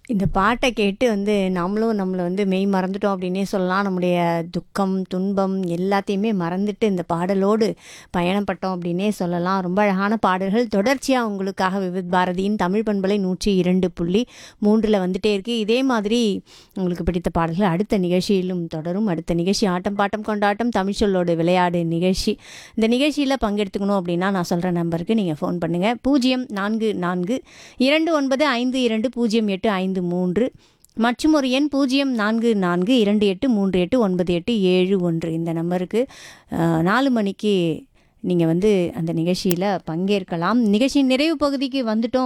இந்த பாட்டை கேட்டு வந்து நம்மளும் நம்மளை வந்து மெய் மறந்துட்டோம் அப்படின்னே சொல்லலாம் நம்முடைய துக்கம் துன்பம் எல்லாத்தையுமே மறந்துட்டு இந்த பாடலோடு பயணப்பட்டோம் அப்படின்னே சொல்லலாம் ரொம்ப அழகான பாடல்கள் தொடர்ச்சியாக உங்களுக்காக விவித் பாரதியின் தமிழ் பண்பலை நூற்றி இரண்டு புள்ளி மூன்றில் வந்துட்டே இருக்குது இதே மாதிரி உங்களுக்கு பிடித்த பாடல்கள் அடுத்த நிகழ்ச்சியிலும் தொடரும் அடுத்த நிகழ்ச்சி ஆட்டம் பாட்டம் கொண்டாட்டம் தமிழ் சொல்லோடு விளையாடு நிகழ்ச்சி இந்த நிகழ்ச்சியில் பங்கெடுத்துக்கணும் அப்படின்னா நான் சொல்கிற நம்பருக்கு நீங்கள் ஃபோன் பண்ணுங்கள் பூஜ்ஜியம் நான்கு நான்கு இரண்டு ஒன்பது ஐந்து இரண்டு பூஜ்ஜியம் எட்டு ஐந்து மூன்று மற்றும் ஒரு எண் பூஜ்ஜியம் நான்கு நான்கு இரண்டு எட்டு மூன்று எட்டு ஒன்பது எட்டு ஏழு ஒன்று இந்த நம்பருக்கு அஹ், நாலு மணிக்கு நீங்கள் வந்து அந்த நிகழ்ச்சியில் பங்கேற்கலாம் நிகழ்ச்சியின் நிறைவு பகுதிக்கு வந்துட்டோம்